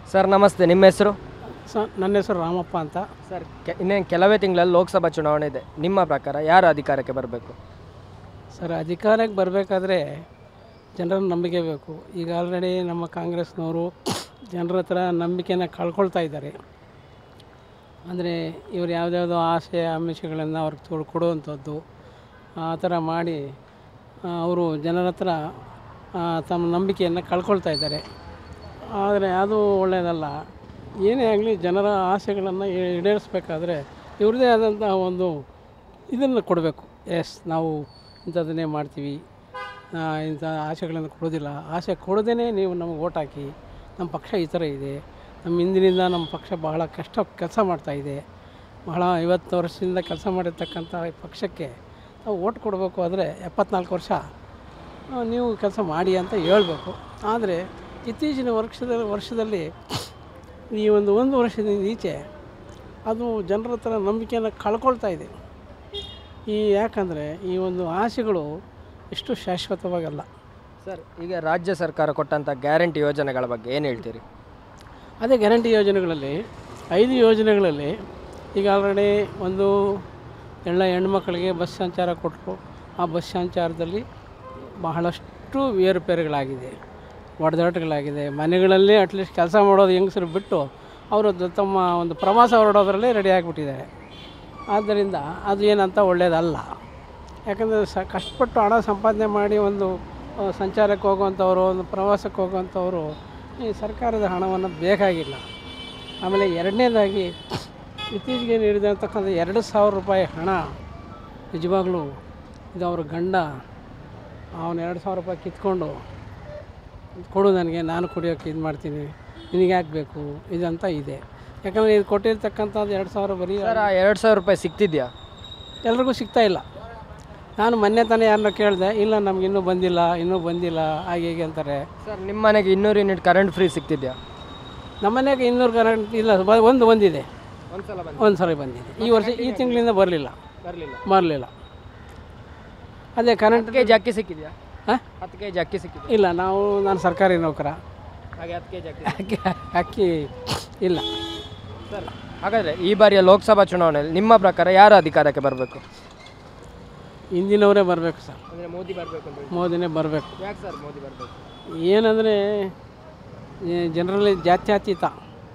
Sir ನಮಸ್ತೆ ನಿಮ್ಮ ಹೆಸರು ಸ ನನ್ನ ಹೆಸರು ರಾಮಪ್ಪ ಅಂತ ಸರ್ ಕೆ ಇನ್ನೇನು ಕೆಲವೇ ತಿಂಗಳಲ್ಲಿ ಲೋಕಸಭಾ ಚುನಾವಣೆ ಇದೆ ನಿಮ್ಮ ಪ್ರಕಾರ ಯಾರು ಅಧಿಕಾರಕ್ಕೆ ಬರಬೇಕು ಸರ್ ಅಧಿಕಾರಕ್ಕೆ ಬರಬೇಕಾದ್ರೆ ಜನರ ನಂಬಿಕೆ ಬೇಕು ಈಗ ಆಲ್ರೆಡಿ ನಮ್ಮ ಕಾಂಗ್ರೆಸ್ನವರು ಜನರ ಹತ್ರ ನಂಬಿಕೆನ ಕಳ್ಕೊಳ್ತಾ ಇದ್ದಾರೆ ಅಂದರೆ ಇವರು ಯಾವುದ್ಯಾವುದೋ ಆಸೆ ಆಮಿಷಗಳನ್ನು ಅವ್ರಿಗೆ ತೋಡ್ ಕೊಡುವಂಥದ್ದು ಆ ಥರ ಮಾಡಿ ಆ, ಅವರು ಜನರ ಹತ್ರ ಆ, ತಮ್ಮ ನಂಬಿಕೆಯನ್ನು ಕಳ್ಕೊಳ್ತಾ ಇದ್ದಾರೆ ಆದರೆ ಅದು ಒಳ್ಳೆಯದಲ್ಲ ಏನೇ ಆಗಲಿ ಜನರ ಆಸೆಗಳನ್ನು ಈಡೇರಿಸ್ಬೇಕಾದ್ರೆ ಇವ್ರದ್ದೇ ಆದಂತಹ ಒಂದು ಇದನ್ನು ಕೊಡಬೇಕು ಎಸ್ ನಾವು ಇಂಥದ್ದನ್ನೇ ಮಾಡ್ತೀವಿ ಆ, ಇಂಥ ಆಸೆಗಳನ್ನು ಕೊಡೋದಿಲ್ಲ ಆಸೆ ಕೊಡದೇ ನೀವು ನಮಗೆ ಓಟ್ ಹಾಕಿ ನಮ್ಮ ಪಕ್ಷ ಈ ಥರ ಇದೆ ನಮ್ಮ ಹಿಂದಿನಿಂದ ನಮ್ಮ ಪಕ್ಷ ಬಹಳ ಕಷ್ಟ ಕೆಲಸ ಮಾಡ್ತಾಯಿದೆ ಬಹಳ ಐವತ್ತು ವರ್ಷದಿಂದ ಕೆಲಸ ಮಾಡಿರ್ತಕ್ಕಂಥ ಈ ಪಕ್ಷಕ್ಕೆ ನಾವು ಓಟ್ ಕೊಡಬೇಕು ಆದರೆ ಎಪ್ಪತ್ನಾಲ್ಕು ವರ್ಷ ಆ, ನೀವು ಕೆಲಸ ಮಾಡಿ ಅಂತ ಹೇಳ್ಬೇಕು ಆದರೆ ಇತ್ತೀಚಿನ ವರ್ಷದಲ್ಲಿ ವರ್ಷದಲ್ಲಿ ಈ ಒಂದು ಒಂದು ವರ್ಷದಿಂದ ಈಚೆ ಅದು ಜನರ ಹತ್ರ ನಂಬಿಕೆಯನ್ನು ಕಳ್ಕೊಳ್ತಾ ಇದೆ ಈ ಯಾಕಂದರೆ ಈ ಒಂದು ಆಸೆಗಳು ಎಷ್ಟು ಶಾಶ್ವತವಾಗಲ್ಲ ಸರ್ ಈಗ ರಾಜ್ಯ ಸರ್ಕಾರ ಕೊಟ್ಟಂಥ ಗ್ಯಾರಂಟಿ ಯೋಜನೆಗಳ ಬಗ್ಗೆ ಏನು ಹೇಳ್ತೀರಿ ಅದೇ ಗ್ಯಾರಂಟಿ ಯೋಜನೆಗಳಲ್ಲಿ ಐದು ಯೋಜನೆಗಳಲ್ಲಿ ಈಗ ಆಲ್ರೆಡಿ ಒಂದು ಎಲ್ಲ ಹೆಣ್ಮಕ್ಳಿಗೆ ಬಸ್ ಸಂಚಾರ ಕೊಟ್ಟರು ಆ ಬಸ್ ಸಂಚಾರದಲ್ಲಿ ಬಹಳಷ್ಟು ಏರುಪೇರುಗಳಾಗಿದೆ ಒಡೆದಾಟಗಳಾಗಿದೆ ಮನೆಗಳಲ್ಲೇ ಅಟ್ಲೀಸ್ಟ್ ಕೆಲಸ ಮಾಡೋದು ಹೆಂಗಸರು ಬಿಟ್ಟು ಅವರು ದ- ತಮ್ಮ ಒಂದು ಪ್ರವಾಸ ಹೊರಡೋದ್ರಲ್ಲೇ ರೆಡಿ ಆಗಿಬಿಟ್ಟಿದ್ದಾರೆ ಆದ್ದರಿಂದ ಅದು ಏನಂತ ಒಳ್ಳೆಯದಲ್ಲ ಯಾಕಂದರೆ ಸ ಕಷ್ಟಪಟ್ಟು ಹಣ ಸಂಪಾದನೆ ಮಾಡಿ ಒಂದು ಆ, ಸಂಚಾರಕ್ಕೆ ಹೋಗುವಂಥವ್ರು ಒಂದು ಪ್ರವಾಸಕ್ಕೆ ಹೋಗುವಂಥವ್ರು ಈ ಸರ್ಕಾರದ ಹಣವನ್ನು ಬೇಕಾಗಿಲ್ಲ ಆಮೇಲೆ ಎರಡನೇದಾಗಿ ಇತ್ತೀಚೆಗೆ ನೀಡಿದಂತಕ್ಕಂಥ ಎರಡು ಸಾವಿರ ರೂಪಾಯಿ ಹಣ ನಿಜವಾಗ್ಲೂ ಇದು ಅವ್ರ ಗಂಡ ಅವನು ಎರಡು ಸಾವಿರ ರೂಪಾಯಿ ಕಿತ್ಕೊಂಡು ಕೊಡು ನನಗೆ ನಾನು ಕುಡಿಯೋಕ್ಕೆ ಇದು ಮಾಡ್ತೀನಿ ನಿನಗೆ ಯಾಕೆ ಬೇಕು ಇದಂತ ಇದೆ ಯಾಕಂದರೆ ಇದು ಕೊಟ್ಟಿರ್ತಕ್ಕಂಥದ್ದು ಎರಡು ಸಾವಿರ ಬರೀ ಸರ್ ಆ ಎರಡು ಸಾವಿರ ರೂಪಾಯಿ ಸಿಗ್ತಿದ್ಯಾ ಎಲ್ರಿಗೂ ಸಿಗ್ತಾ ಇಲ್ಲ ನಾನು ಮೊನ್ನೆ ತಾನೇ ಯಾರನ್ನ ಕೇಳಿದೆ ಇಲ್ಲ ನಮ್ಗೆ ಇನ್ನೂ ಬಂದಿಲ್ಲ ಇನ್ನೂ ಬಂದಿಲ್ಲ ಹಾಗೆ ಹೀಗೆ ಅಂತಾರೆ ಸರ್ ನಿಮ್ಮ ಮನೆಗೆ ಇನ್ನೂರು ಯೂನಿಟ್ ಕರೆಂಟ್ ಫ್ರೀ ಸಿಗ್ತಿದ್ಯಾ ನಮ್ಮ ಮನೆಗೆ ಇನ್ನೂರು ಕರೆಂಟ್ ಇಲ್ಲ ಬ- ಒಂದು ಬಂದಿದೆ ಒಂದ್ಸಲ ಬಂದು ಒಂದು ಸಲ ಬಂದಿದೆ ಈ ವರ್ಷ ಈ ತಿಂಗಳಿಂದ ಬರಲಿಲ್ಲ ಬರಲಿಲ್ಲ ಬರಲಿಲ್ಲ ಅದೇ ಕರೆಂಟ್ ಹತ್ತು ಕೆ ಜಿ ಅಕ್ಕಿ ಸಿಕ್ಕಿದ್ಯಾ ಹಾಂ ಹತ್ತು ಕೆ ಜಿ ಅಕ್ಕಿ ಸಿಕ್ಕಿದ್ಯಾ ಇಲ್ಲ ನಾವು ನಾನು ಸರ್ಕಾರಿ ನೌಕರ ಹಾಗೆ ಹತ್ತು ಕೆ ಜಿ ಅಕ್ಕಿ ಅಕ್ಕಿ ಅಕ್ಕಿ ಇಲ್ಲ ಸರ್ ಹಾಗಾದರೆ ಈ ಬಾರಿಯ ಲೋಕಸಭಾ ಚುನಾವಣೆಯಲ್ಲಿ ನಿಮ್ಮ ಪ್ರಕಾರ ಯಾರು ಅಧಿಕಾರಕ್ಕೆ ಬರಬೇಕು ಹಿಂದಿನವರೇ ಬರಬೇಕು ಸರ್ ಅಂದರೆ ಮೋದಿ ಬರಬೇಕು ಅಂತ ಮೋದಿನೇ ಬರಬೇಕು ಯಾಕೆ ಸರ್ ಮೋದಿ ಬರಬೇಕು ಏನಂದರೆ ಜನರಲ್ಲಿ ಜಾತ್ಯತೀತ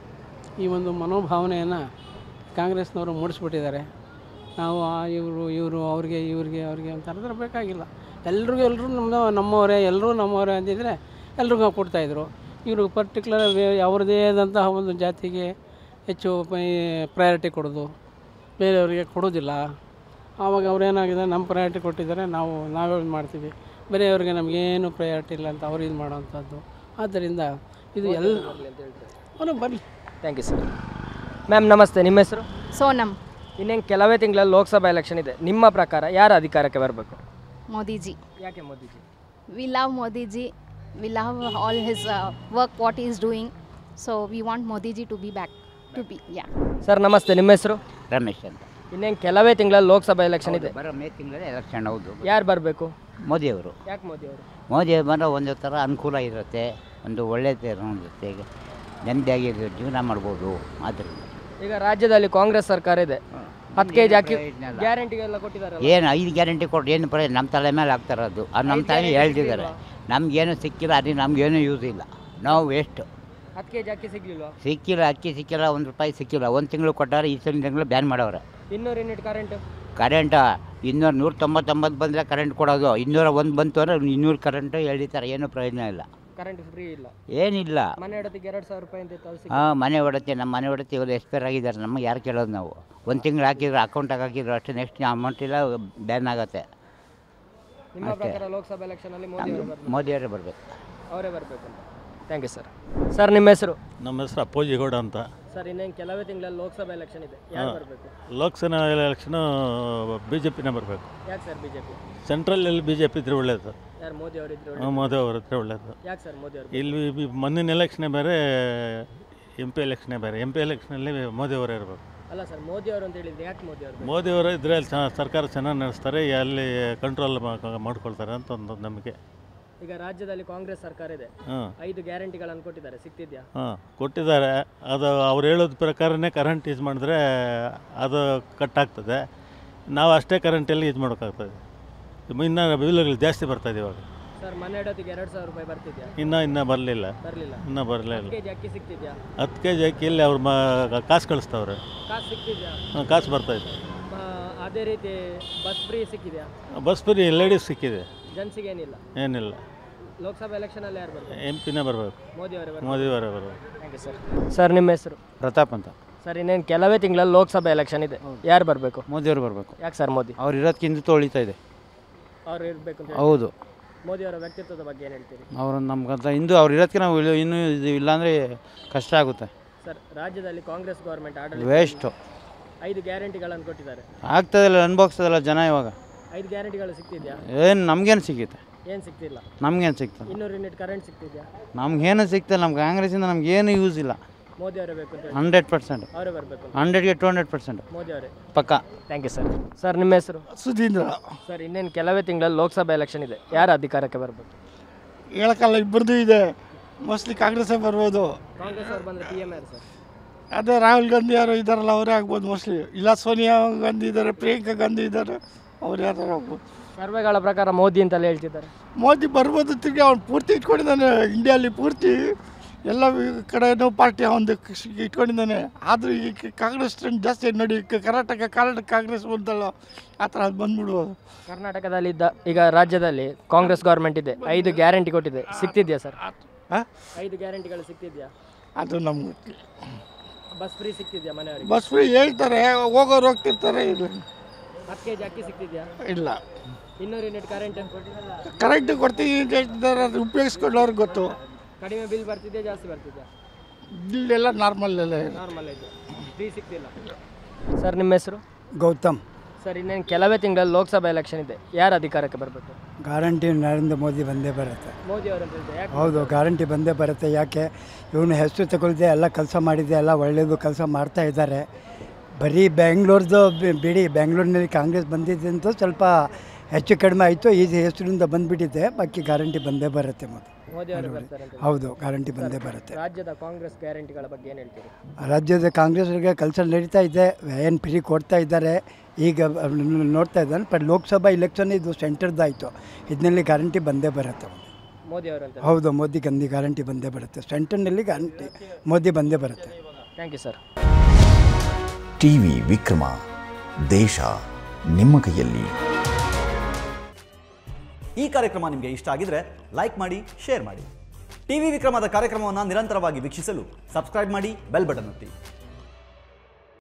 ಈ ಒಂದು ಮನೋಭಾವನೆಯನ್ನು ಕಾಂಗ್ರೆಸ್ನವರು ಮೂಡಿಸ್ಬಿಟ್ಟಿದ್ದಾರೆ ನಾವು ಇವರು ಇವರು ಅವ್ರಿಗೆ ಇವ್ರಿಗೆ ಅವ್ರಿಗೆ ಅಂತ ಹೇಳಿದ್ರೆ ಬೇಕಾಗಿಲ್ಲ ಎಲ್ರಿಗೂ ಎಲ್ಲರೂ ನಮ್ಮ ನಮ್ಮವರೇ ಎಲ್ಲರೂ ನಮ್ಮವರೇ ಅಂದಿದ್ರೆ ಎಲ್ರಿಗೂ ಕೊಡ್ತಾಯಿದ್ರು ಇವರು ಪರ್ಟಿಕ್ಯುಲರ್ ಅವ್ರದ್ದೇ ಆದಂತಹ ಒಂದು ಜಾತಿಗೆ ಹೆಚ್ಚು ಪ್ರಯಾರಿಟಿ ಕೊಡೋದು ಬೇರೆಯವರಿಗೆ ಕೊಡೋದಿಲ್ಲ ಆವಾಗ ಅವ್ರೇನಾಗಿದೆ ನಮ್ಮ ಪ್ರಯಾರಿಟಿ ಕೊಟ್ಟಿದ್ದಾರೆ ನಾವು ನಾವೇ ಇದು ಮಾಡ್ತೀವಿ ಬೇರೆಯವ್ರಿಗೆ ನಮಗೇನು ಪ್ರಯಾರಿಟಿ ಇಲ್ಲ ಅಂತ ಅವ್ರು ಇದು ಮಾಡೋವಂಥದ್ದು ಆದ್ದರಿಂದ ಇದು ಎಲ್ಲ ಅವನು ಬರಲಿ ಥ್ಯಾಂಕ್ ಯು ಸರ್ ಮ್ಯಾಮ್ ನಮಸ್ತೆ ನಿಮ್ಮ ಹೆಸರು ಸೋನಮ್ ಇನ್ನೇನು ಕೆಲವೇ ತಿಂಗಳಲ್ಲಿ ಲೋಕಸಭಾ ಎಲೆಕ್ಷನ್ ಇದೆ ನಿಮ್ಮ ಪ್ರಕಾರ ಯಾರು ಅಧಿಕಾರಕ್ಕೆ ಬರಬೇಕು ಮೋದಿಜಿ ಯಾಕೆ Modiji we love modiji we love all his uh, work what he is doing so we want modiji to be back to be yeah sir ನಮಸ್ತೆ ನಿಮ್ಮ ಹೆಸರು ರಮೇಶ್ ಅಂತ ಇನ್ನೇನು ಕೆಲವೇ ತಿಂಗಳಲ್ಲಿ ಲೋಕಸಭಾ ಎಲೆಕ್ಷನ್ ಇದೆ ಬರೋ ಮೇ ತಿಂಗಳೇ ಎಲೆಕ್ಷನ್ ಹೌದು ಯಾರು ಬರಬೇಕು ಮೋದಿಯವರು ಯಾಕೆ ಮೋದಿ ಅವರು ಮೋದಿ ಬಂದರೆ ಒಂದು ಥರ ಅನುಕೂಲ ಇರುತ್ತೆ ಒಂದು ಒಳ್ಳೆಯದು ಇರುತ್ತೆ ಈಗ ನೆಮ್ಮದಿಯಾಗಿ ಜೀವನ ಮಾಡ್ಬೋದು ಆದ್ದರಿಂದ ಈಗ ರಾಜ್ಯದಲ್ಲಿ ಕಾಂಗ್ರೆಸ್ ಸರ್ಕಾರ ಇದೆ ಹತ್ತು ಕೆ ಜಿ ಅಕ್ಕಿ ಪ್ರಯೋಜನ ಇಲ್ಲ. ಗ್ಯಾರಂಟಿಗೆಲ್ಲ ಕೊಟ್ಟಿದ್ದಾರೆ ಏನು ಐದು ಗ್ಯಾರಂಟಿ ಕೊಟ್ಟು ಏನು ಪ್ರಯೋಜನ ನಮ್ಮ ತಲೆ ಮೇಲೆ ಹಾಕ್ತಾರೆ ಅದು ಅದು ನಮ್ಮ ತಲೆ ಹೇಳ್ತಿದ್ದಾರೆ ನಮಗೇನು ಸಿಕ್ಕಿಲ್ಲ ಅದು ನಮಗೇನು ಯೂಸ್ ಇಲ್ಲ ನಾವು ವೇಸ್ಟು ಹತ್ತು ಕೆ ಜಿ ಅಕ್ಕಿ ಸಿಗ್ಲಿಲ್ವಾ ಸಿಕ್ಕಿಲ್ಲ ಅಕ್ಕಿ ಸಿಕ್ಕಿಲ್ಲ ಒಂದು ರೂಪಾಯಿ ಸಿಕ್ಕಿಲ್ಲ ಒಂದು ತಿಂಗಳು ಕೊಟ್ಟಾರೆ ಈ ತಿಂಗಳು ಬ್ಯಾನ್ ಮಾಡವ್ರೆ ಇನ್ನೂರು ಯೂನಿಟ್ ಕರೆಂಟ್ ಕರೆಂಟ್ ಇನ್ನೂರು ನೂರ ತೊಂಬತ್ತೊಂಬತ್ತು ಬಂದರೆ ಕರೆಂಟ್ ಕೊಡೋದು ಇನ್ನೂರ ಒಂದು ಬಂತು ಅಂದರೆ ಇನ್ನೂರು ಕರೆಂಟು ಎಳಿತಾರೆ ಏನೂ ಪ್ರಯೋಜನ ಇಲ್ಲ ಕರೆಂಟ್ ಫ್ರೀ ಇಲ್ಲ ಏನಿಲ್ಲ ಮನೆ ಇಡೋದಕ್ಕೆ ಎರಡು ಸಾವಿರ ರೂಪಾಯಿ ಅಂತ ಇತ್ತು, ಅದು ಸಿಗ್- ಹಾಂ ಮನೆ ಹೊಡತ್ತೆ ನಮ್ಮ ಮನೆ ಹೊಡತ್ತೆ ಇವರು ಎಕ್ಸ್ಪೈರ್ ಆಗಿದ್ದಾರೆ ನಮಗೆ ಯಾರು ಕೇಳೋದು ನಾವು ಒಂದು ತಿಂಗಳು ಹಾಕಿದ್ರು ಅಕೌಂಟಾಗಿ ಹಾಕಿದ್ರು ಅಷ್ಟೇ ನೆಕ್ಸ್ಟ್ ಅಮೌಂಟ್ ಇಲ್ಲ ಬ್ಯಾನ್ ಆಗುತ್ತೆ ನಿಮ್ಮ ಪ್ರಕಾರ ಲೋಕಸಭಾ ಎಲೆಕ್ಷನ್ ಅಲ್ಲಿ ಮೋದಿ ಅವರು ಬರ್ಬೇಕು ಮೋದಿಯವರೇ ಬರಬೇಕು ಅವರೇ ಬರಬೇಕು ಅಂತ ಥ್ಯಾಂಕ್ ಯು ಸರ್ ಸರ್ ನಿಮ್ಮ ಹೆಸರು ನಮ್ಮ ಹೆಸರು ಅಪ್ಪೋಜಿಗೌಡ ಅಂತ ಸರ್ ಇನ್ನೇನು ಕೆಲವೇ ತಿಂಗಳಲ್ಲಿ ಲೋಕಸಭಾ ಎಲೆಕ್ಷನ್ ಇದೆ ಯಾರು ಬರಬೇಕು ಲೋಕಸಭಾ ಎಲೆಕ್ಷನು ಬಿ ಜೆ ಪಿನೇ ಬರಬೇಕು ಯಾಕೆ ಸರ್ ಬಿಜೆಪಿ ಸೆಂಟ್ರಲಲ್ಲಿ ಬಿ ಜೆ ಪಿ ಇದ್ರೆ ಒಳ್ಳೆಯದು ಯಾರು ಮೋದಿ ಅವರಿದ್ರು ಆ, ಮೋದಿ ಅವ್ರ ಹತ್ರ ಒಳ್ಳೆಯದು ಯಾಕೆ ಸರ್ ಮೋದಿ ಅವರು ಇಲ್ಲಿ ಈ ಮೊನ್ನಿನ ಎಲೆಕ್ಷನೇ ಬೇರೆ ಎಂ ಪಿ ಎಲೆಕ್ಷನೇ ಬೇರೆ ಎಂ ಪಿ ಎಲೆಕ್ಷನಲ್ಲಿ ಮೋದಿ ಅವರೇ ಇರಬೇಕು ಅಲ್ಲ ಸರ್ ಮೋದಿ ಅವರು ಅಂತ ಹೇಳಿದ್ರೆ ಯಾಕೆ ಮೋದಿ ಅವರು ಮೋದಿ ಅವರು ಇದ್ರೆ ಅಲ್ಲಿ ಚ- ಸರ್ಕಾರ ಚೆನ್ನಾಗಿ ನಡೆಸ್ತಾರೆ ಅಲ್ಲಿ ಕಂಟ್ರೋಲ್ ಮಾಡ್ಕೊಳ್ತಾರೆ ಅಂತ ಒಂದು ನಂಬಿಕೆ ಈಗ ರಾಜ್ಯದಲ್ಲಿ ಕಾಂಗ್ರೆಸ್ ಸರ್ಕಾರ ಇದೆ ಹಾಂ ಐದು ಗ್ಯಾರಂಟಿಗಳನ್ನು ಕೊಟ್ಟಿದ್ದಾರೆ ಸಿಗ್ತಿದ್ಯಾ ಹಾಂ ಕೊಟ್ಟಿದ್ದಾರೆ ಅದು ಅವ್ರು ಹೇಳೋದ ಪ್ರಕಾರನೇ ಕರೆಂಟ್ ಯೂಸ್ ಮಾಡಿದ್ರೆ ಅದು ಕಟ್ ಆಗ್ತದೆ ನಾವು ಅಷ್ಟೇ ಕರೆಂಟಲ್ಲಿ ಯೂಸ್ ಮಾಡೋಕ್ಕಾಗ್ತದೆ ಇನ್ನು ಬಿಲ್ಗಳು ಜಾಸ್ತಿ ಬರ್ತಾಯಿದೆ ಇವಾಗ ಸರ್ ಮನೆ ಇಡೋತಿಗೆ ಎರಡು ಸಾವಿರ ರೂಪಾಯಿ ಬರ್ತಿದ್ಯಾ ಇನ್ನೂ ಇನ್ನೂ ಬರಲಿಲ್ಲ ಬರಲಿಲ್ಲ ಇನ್ನೂ ಬರಲಿಲ್ಲ ಕೆ ಜಿ ಅಕ್ಕಿ ಸಿಗ್ತಿದ್ಯಾ ಹತ್ತು ಕೆ ಜಿ ಅಕ್ಕಿ ಇಲ್ಲಿ ಅವ್ರು ಮ ಕಾಸು ಕಳಿಸ್ತವ್ರೆ ಕಾಸು ಸಿಗ್ತಿದ್ಯಾ ಹಾಂ ಕಾಸು ಬರ್ತಾಯಿದೆ ಆ, ಅದೇ ರೀತಿ ಬಸ್ ಫ್ರೀ ಸಿಕ್ಕಿದ್ಯಾ ಬಸ್ ಫ್ರೀ ಲೇಡೀಸ್ ಸಿಕ್ಕಿದೆ ಜನ್ಸಿಗೆ ಏನಿಲ್ಲ ಏನಿಲ್ಲ ಲೋಕಸಭಾ ಎಲೆಕ್ಷನಲ್ಲಿ ಯಾರು ಬರ್ತಾರೆ ಎಂ ಪಿನೇ ಬರಬೇಕು ಮೋದಿ ಅವರೇ ಬರ್ತಾರೆ ಮೋದಿಯವರೇ ಬರಬೇಕು ಥ್ಯಾಂಕ್ ಯು ಸರ್ ಸರ್ ನಿಮ್ಮ ಹೆಸರು ಪ್ರತಾಪ್ ಅಂತ ಸರ್ ಇನ್ನೇನು ಕೆಲವೇ ತಿಂಗಳಲ್ಲಿ ಲೋಕಸಭಾ ಎಲೆಕ್ಷನ್ ಇದೆ ಯಾರು ಬರಬೇಕು ಮೋದಿಯವರು ಬರಬೇಕು ಯಾಕೆ ಸರ್ ಮೋದಿ ಅವ್ರು ಇರೋದಕ್ಕೆ ಹಿಂದುತ್ವ ಉಳಿತಾ ಇದೆ ಅವ್ರು ಇರಬೇಕು ಅಂತ ಹೌದು ಮೋದಿ ಅವರ ವ್ಯಕ್ತಿತ್ವದ ಬಗ್ಗೆ ಏನು ಹೇಳ್ತೀರಿ ಅವರು ನಮ್ಗಂತ ಹಿಂದೂ ಅವ್ರು ಇರೋದಕ್ಕೆ ನಾವು ಇಳಿ- ಇನ್ನೂ ಇದು ಇಲ್ಲಾಂದರೆ ಕಷ್ಟ ಆಗುತ್ತೆ ಸರ್ ರಾಜ್ಯದಲ್ಲಿ ಕಾಂಗ್ರೆಸ್ ಗೌರ್ಮೆಂಟ್ ಆಡಳಿತ ವೇಸ್ಟು ಐದು ಗ್ಯಾರಂಟಿಗಳನ್ನು ಕೊಟ್ಟಿದ್ದಾರೆ ಆಗ್ತದಿಲ್ಲ ಅನ್ಭೋಗ್ಸ್ತದಲ್ಲ ಜನ ಇವಾಗ ಐದು ಗ್ಯಾರಂಟಿಗಳು ಸಿಗ್ತಿದ್ಯಾ ಏನು ನಮ್ಗೇನು ಸಿಗುತ್ತೆ ಏನು ಸಿಗ್ತಿಲ್ಲ ನಮ್ಗೇನು ಸಿಗ್ತದೆ ಇನ್ನೂರು ಯೂನಿಟ್ ಕರೆಂಟ್ ಸಿಗ್ತಿದ್ಯಾ ನಮ್ಗೇನು ಸಿಗ್ತದೆ ನಮ್ಮ ಕಾಂಗ್ರೆಸ್ಸಿಂದ ನಮ್ಗೇನು ಯೂಸ್ ಇಲ್ಲ ಮೋದಿ ಅವರೇ ಬೇಕು ಅಂತ ಹೇಳಿ ಹಂಡ್ರೆಡ್ ಪರ್ಸೆಂಟ್ ಅವರೇ ಬರಬೇಕು ಹಂಡ್ರೆಡ್ಗೆ ಟು ಹಂಡ್ರೆಡ್ ಪರ್ಸೆಂಟ್ ಮೋದಿ ಅವರೇ ಪಕ್ಕ ಥ್ಯಾಂಕ್ ಯು ಸರ್ ಸರ್ ನಿಮ್ಮ ಹೆಸರು ಸುಧೀಂದ್ರ ಸರ್ ಇನ್ನೇನು ಕೆಲವೇ ತಿಂಗಳಲ್ಲಿ ಲೋಕಸಭಾ ಎಲೆಕ್ಷನ್ ಇದೆ ಯಾರು ಅಧಿಕಾರಕ್ಕೆ ಬರಬೇಕು ಹೇಳಕ್ಕಲ್ಲ ಇಬ್ಬರದು ಇದೆ ಮೋಸ್ಟ್ಲಿ ಕಾಂಗ್ರೆಸ್ಸೇ ಬರ್ಬೋದು ಕಾಂಗ್ರೆಸ್ ಅವ್ರು ಬಂದರೆ ಪಿ ಎಮ್ ಯಾರು ಸರ್ ಅದೇ ರಾಹುಲ್ ಗಾಂಧಿ ಯಾರು ಇದ್ದಾರಲ್ಲ ಅವರೇ ಆಗ್ಬೋದು ಮೋಸ್ಟ್ಲಿ ಇಲ್ಲ ಸೋನಿಯಾ ಗಾಂಧಿ ಇದ್ದಾರೆ ಪ್ರಿಯಾಂಕಾ ಗಾಂಧಿ ಇದ್ದಾರೆ ಅವ್ರು ಯಾರು ಆಗ್ಬೋದು ಸರ್ವೆಗಳ ಪ್ರಕಾರ ಮೋದಿ ಅಂತಲೇ ಹೇಳ್ತಿದ್ದಾರೆ ಮೋದಿ ಬರ್ಬೋದು ತಿರ್ಗಿ ಅವ್ನು ಪೂರ್ತಿ ಇಟ್ಕೊಂಡಿದ್ದಾನೆ ಇಂಡಿಯಲ್ಲಿ ಪೂರ್ತಿ ಎಲ್ಲ ಕಡೆನೂ ಪಾರ್ಟಿ ಅವನು ಇಟ್ಕೊಂಡಿದ್ದಾನೆ ಆದರೂ ಈ ಕ- ಕಾಂಗ್ರೆಸ್ ಟ್ರೆಂಡ್ ಜಾಸ್ತಿ ನೋಡಿ ಕ- ಕರ್ನಾಟಕ ಕರ್ನಾಟಕ ಕಾಂಗ್ರೆಸ್ ಬಂತಲ್ಲ ಆ ಥರ ಅದು ಬಂದ್ಬಿಡ್ಬೋದು ಕರ್ನಾಟಕದಲ್ಲಿದ್ದ ಈಗ ರಾಜ್ಯದಲ್ಲಿ ಕಾಂಗ್ರೆಸ್ ಗೌರ್ಮೆಂಟ್ ಇದೆ ಐದು ಗ್ಯಾರಂಟಿ ಕೊಟ್ಟಿದೆ ಸಿಗ್ತಿದ್ಯಾ ಸರ್ ಹಾಂ ಐದು ಗ್ಯಾರಂಟಿಗಳು ಸಿಗ್ತಿದ್ಯಾ ಅದು ನಮ್ಗೆ ಗೊತ್ತಿಲ್ಲ ಬಸ್ ಫ್ರೀ ಸಿಗ್ತಿದ್ಯಾ ಮನೆಯವರಿಗೆ ಬಸ್ ಫ್ರೀ ಹೇಳ್ತಾರೆ ಹೋಗೋರು ಹೋಗ್ತಿರ್ತಾರೆ ಇಲ್ಲ ಹತ್ತು ಕೆ ಜಿ ಅಕ್ಕಿ ಸಿಗ್ತಿದ್ಯಾ ಇಲ್ಲ ಇನ್ನೂರು ಯೂನಿಟ್ ಕರೆಂಟ್ ಕರೆಕ್ಟ್ ಕೊಡ್ತೀವಿ ಅಂತ ಹೇಳ್ತಿದ್ದಾರೆ ಅದು ಉಪಯೋಗಿಸ್ಕೊಂಡವ್ರಿಗೆ ಗೊತ್ತು ಕಡಿಮೆ ಬಿಲ್ ಬರ್ತಿದ್ಯಾ ಜಾಸ್ತಿ ಬರ್ತಿದ್ಯಾ ಇಲ್ಲೆಲ್ಲ ನಾರ್ಮಲ್ ಎಲ್ಲ ಇದೆ. ನಾರ್ಮಲ್ ಇದೆ ಫ್ರೀ ಸಿಗ್ತಿಲ್ಲ ಸರ್ ನಿಮ್ಮ ಹೆಸರು ಗೌತಮ್ ಸರ್ ಇನ್ನೇನು ಕೆಲವೇ ತಿಂಗಳಲ್ಲಿ ಲೋಕಸಭಾ ಎಲೆಕ್ಷನ್ ಇದೆ ಯಾರು ಅಧಿಕಾರಕ್ಕೆ ಬರಬೇಕು ಗ್ಯಾರಂಟಿ ನರೇಂದ್ರ ಮೋದಿ ಬಂದೇ ಬರುತ್ತೆ ಮೋದಿ ಅವರು ಅಂತ ಹೇಳ್ತಾರೆ ಯಾಕೆ ಹೌದು ಗ್ಯಾರಂಟಿ ಬಂದೇ ಬರುತ್ತೆ ಯಾಕೆ ಇವನು ಹೆಸರು ತಗೊಳ್ದೆ ಎಲ್ಲ ಕೆಲಸ ಮಾಡಿದೆ ಎಲ್ಲ ಒಳ್ಳೆಯದು ಕೆಲಸ ಮಾಡ್ತಾ ಇದ್ದಾರೆ ಬರೀ ಬೆಂಗಳೂರ್ದು ಬಿ- ಬಿಡಿ ಬೆಂಗಳೂರಿನಲ್ಲಿ ಕಾಂಗ್ರೆಸ್ ಬಂದಿದೆ ಅಂತ ಸ್ವಲ್ಪ ಹೆಚ್ಚು ಕಡಿಮೆ ಆಯಿತು ಈ ಹೆಸರಿಂದ ಬಂದುಬಿಟ್ಟಿದೆ ಬಾಕಿ ಗ್ಯಾರಂಟಿ ಬಂದೇ ಬರುತ್ತೆ ಮೋದಿ ಮೋದಿ ಅವರು ಬರ್ತಾರೆ ಅಂತ ಹೌದು ಗ್ಯಾರಂಟಿ ಬಂದೇ ಬರುತ್ತೆ ರಾಜ್ಯದ ಕಾಂಗ್ರೆಸ್ ಗ್ಯಾರಂಟಿಗಳ ಬಗ್ಗೆ ಏನು ಹೇಳ್ತೀರಿ ರಾಜ್ಯದ ಕಾಂಗ್ರೆಸ್ಗೆ ಕೆಲಸ ನಡೀತಾ ಇದೆ ಏನು ಫ್ರೀ ಕೊಡ್ತಾ ಇದ್ದಾರೆ ಈಗ ನೋಡ್ತಾ ಇದ್ದಾನೆ ಬಟ್ ಲೋಕಸಭಾ ಇಲೆಕ್ಷನ್ ಇದು ಸೆಂಟರ್ದಾಯಿತು ಇದರಲ್ಲಿ ಗ್ಯಾರಂಟಿ ಬಂದೇ ಬರುತ್ತೆ ಮೋದಿ ಅವರು ಅಂತ ಹೌದು ಮೋದಿ ಗಂದಿ ಗ್ಯಾರಂಟಿ ಬಂದೇ ಬರುತ್ತೆ ಸೆಂಟರ್ನಲ್ಲಿ ಗ್ಯಾರಂಟಿ ಮೋದಿ ಬಂದೇ ಬರುತ್ತೆ thank you sir TV Vikrama ದೇಶ ನಿಮ್ಮ ಕೈಯಲ್ಲಿ ಈ ಕಾರ್ಯಕ್ರಮ ನಿಮಗೆ ಇಷ್ಟ ಆಗಿದ್ರೆ ಲೈಕ್ ಮಾಡಿ ಶೇರ್ ಮಾಡಿ ಟಿವಿ ವಿಕ್ರಮದ ಕಾರ್ಯಕ್ರಮವನ್ನು ನಿರಂತರವಾಗಿ ವೀಕ್ಷಿಸಲು ಸಬ್ಸ್ಕ್ರೈಬ್ ಮಾಡಿ ಬೆಲ್ ಬಟನ್ ಒತ್ತಿ